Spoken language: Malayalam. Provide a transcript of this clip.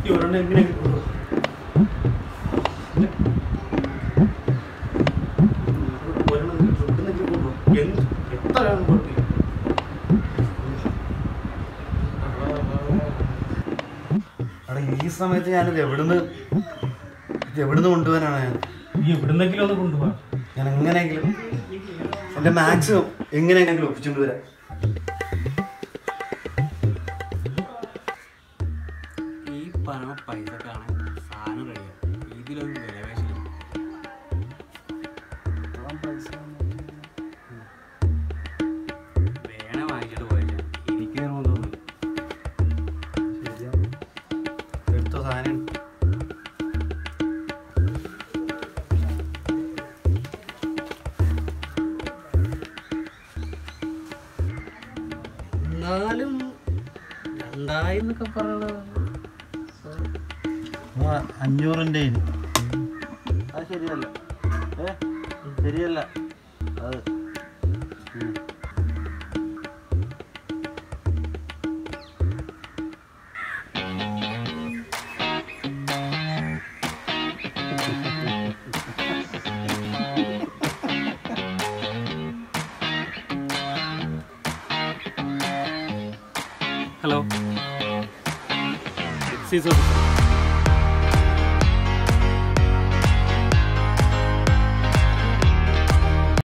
ഈ ഒരെണ്ണം എങ്ങനെയെങ്കിലും കൊണ്ടുപോകും ഒരെണ്ണം എവിടുന്നെങ്കിലും കൊണ്ടുപോകും എന്ത് എത്ര വേണം കുഴപ്പമില്ല അവിടെ ഈ സമയത്ത് ഞാനിത് എവിടുന്ന് ഇത് എവിടുന്ന് കൊണ്ടുപോകാനാണ് ഞാൻ ഈ എവിടുന്നെങ്കിലും ഒന്ന് കൊണ്ടുപോകാം ഞാൻ എങ്ങനെയെങ്കിലും എൻ്റെ മാക്സിമം എങ്ങനെയെങ്കിലും ഒപ്പിച്ചുകൊണ്ട് വരാം ഈ പരമ പൈസ കാണാൻ സാധനം റെഡിയാണ് ഇതിലൊരു വിലവേശില്ല വേണ വാങ്ങിച്ചിട്ട് പോയാൽ എനിക്ക് തോന്നുന്നു എടുത്തോ സാധനം എന്നാലും രണ്ടായി എന്നൊക്കെ പറയണത് അഞ്ഞൂറിൻ്റെ അത് ശരിയല്ല ഏ ശരിയല്ല അത് ഹലോ സീസോ